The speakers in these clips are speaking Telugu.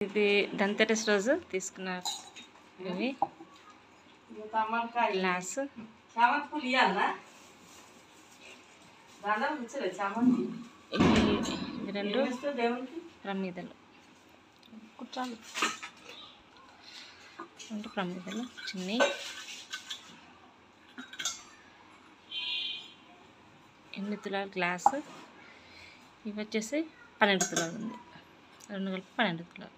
ఇది దంతెరస్ రోజు తీసుకున్నారు ఇవి గ్లాస్ చామంతి పూలు ఇవ్వాలనా దండం ఇచ్చలే చామంతి ఇవి ఇవి రెండు ఏమిస్తావు దేవునికి ప్రమిదలు కూర్చోండి రెండు ప్రమిదలు చిన్ని ఎనిమిది తులాల గ్లాసు ఇవి వచ్చేసి పన్నెండు తులాలు ఉంది రెండు కలిపి పన్నెండు తులాలు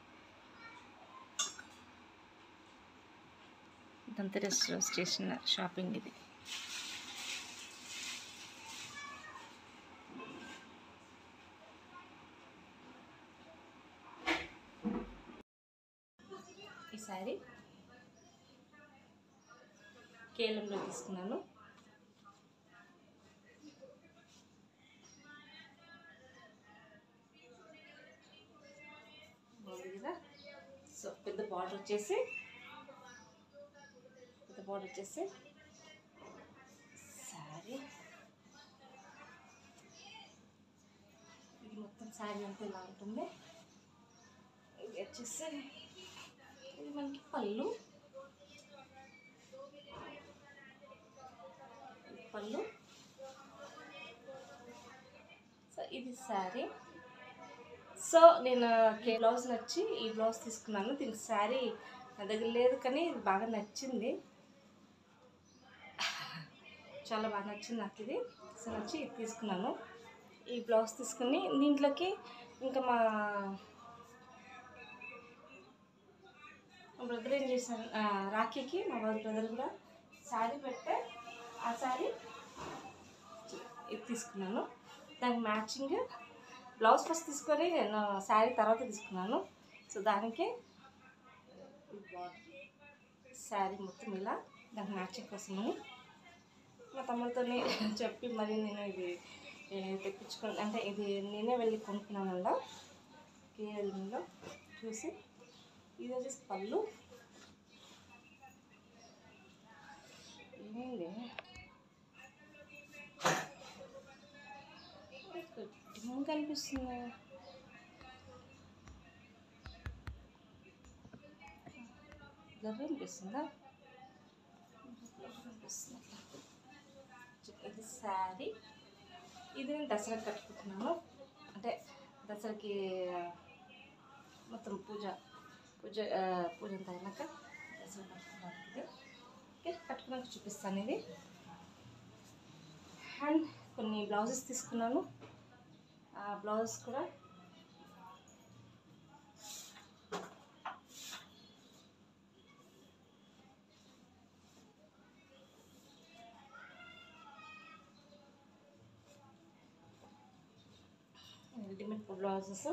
ఇదంతా రెస్ట్ రోజు చేసిన షాపింగ్ ఇది ఈ శారీ కేలంలో తీసుకున్నాను బాగుంది కదా సో పెద్ద బార్డర్ వచ్చేసి పెద్ద బార్డర్ వచ్చేసి శారీ ఇది మొత్తం శారీ అంతా ఇలా ఉంటుంది ఇది వచ్చేసి ఇది మనకి పళ్ళు ఇది పళ్ళు సో ఇది శారీ సో నేను కే బ్లౌజ్ నచ్చి ఈ బ్లౌజ్ తీసుకున్నాను దీనికి శారీ నా దగ్గర లేదు కానీ ఇది బాగా నచ్చింది చాలా బాగా నచ్చింది నాకు ఇది సో నచ్చి ఇది తీసుకున్నాను ఈ బ్లౌజ్ తీసుకుని దీంట్లోకి ఇంకా మా మా బ్రదర్ ఏం చేశాను ఆ, రాఖీకి మా బ్రదర్ కూడా శారీ పెట్టే ఆ శారీ ఇది తీసుకున్నాను దానికి మ్యాచింగ్ బ్లౌజ్ ఫస్ట్ తీసుకొని నేను శారీ తర్వాత తీసుకున్నాను సో దానికి శారీ మొత్తం ఇలా దానికి మ్యాచింగ్ కోసమని మా తమ్ముడితో చెప్పి మరి నేను ఇది ఏ, తెప్పించుకొని అంటే ఇది నేనే వెళ్ళి కొనుక్కున్నాను అలా కేఎల్లో చూసి ఇది వచ్చేసి పళ్ళు ఏమైంది డిమ్ కనిపిస్తుంది బ్లర్ అనిపిస్తుందా Blur కనిపిస్తుంది అట్లా. ఇది శారీ ఇది నేను దసరాకి కట్టుకుంటున్నాను అంటే దసరాకి ఆ, మొత్తం పూజ పూజ ఆ, పూజ అంతా అయినాక దసరా కట్టుకున్నాను ఇది ఓకే కట్టుకున్నాక చూపిస్తాను ఇది అండ్ కొన్ని బ్లౌజెస్ తీసుకున్నాను ఆ బ్లౌజ్ కూడా రెడీమేడ్ బ్లౌజెస్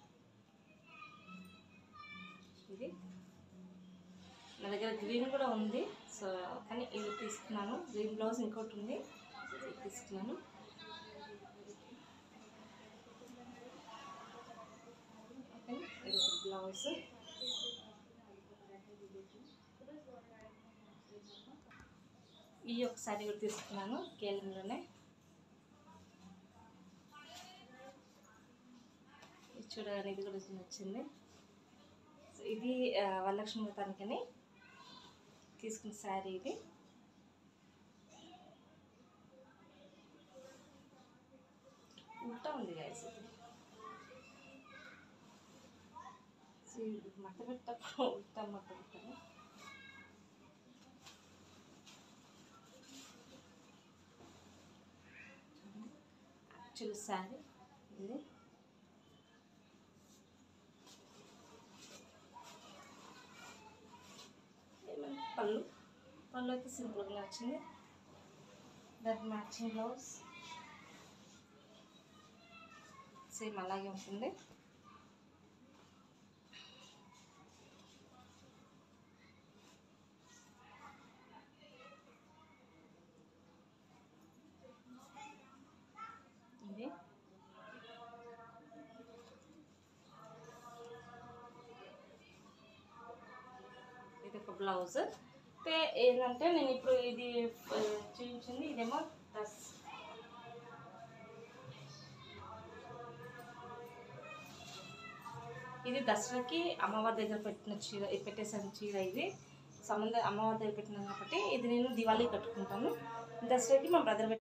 ఇది నా దగ్గర గ్రీన్ కూడా ఉంది సో కానీ ఇది తీసుకున్నాను గ్రీన్ బ్లౌజ్ ఇంకోటి ఉంది ఇది తీసుకున్నాను ఓకే ఇది ఒక బ్లౌజ్ ఈ ఒక శారీ కూడా తీసుకున్నాను కేలంలోనే ఇది చూడగానే ఇది కూడా నచ్చింది సో ఇది ఆ, వరలక్ష్మి వ్రతానికని తీసుకున్న శారీ ఇది ఉల్టా ఉంది గైస్ ఇది సో ఇది మట్ట పెట్టకు ఉల్టా మట్ట పెట్టను యాక్చువల్ శారీ ఇది ఏమైనా పళ్ళు పళ్ళు అయితే సింపుల్గా వచ్చింది దానికి మ్యాచింగ్ బ్లౌజ్ సేమ్ అలాగే ఉంటుంది ఇది ఇది ఒక బ్లౌజ్ అయితే ఏంటంటే నేను ఇప్పుడు ఇది ఆ, చూపించింది ఇదేమో దస్ ఇది దసరాకి అమ్మవారి దగ్గర పెట్టిన చీర పెట్టేసిన చీర ఇది సంబంధ అమ్మవారి దగ్గర పెట్టిన కాబట్టి ఇది నేను దివాళీ కట్టుకుంటాను దసరాకి మా బ్రదర్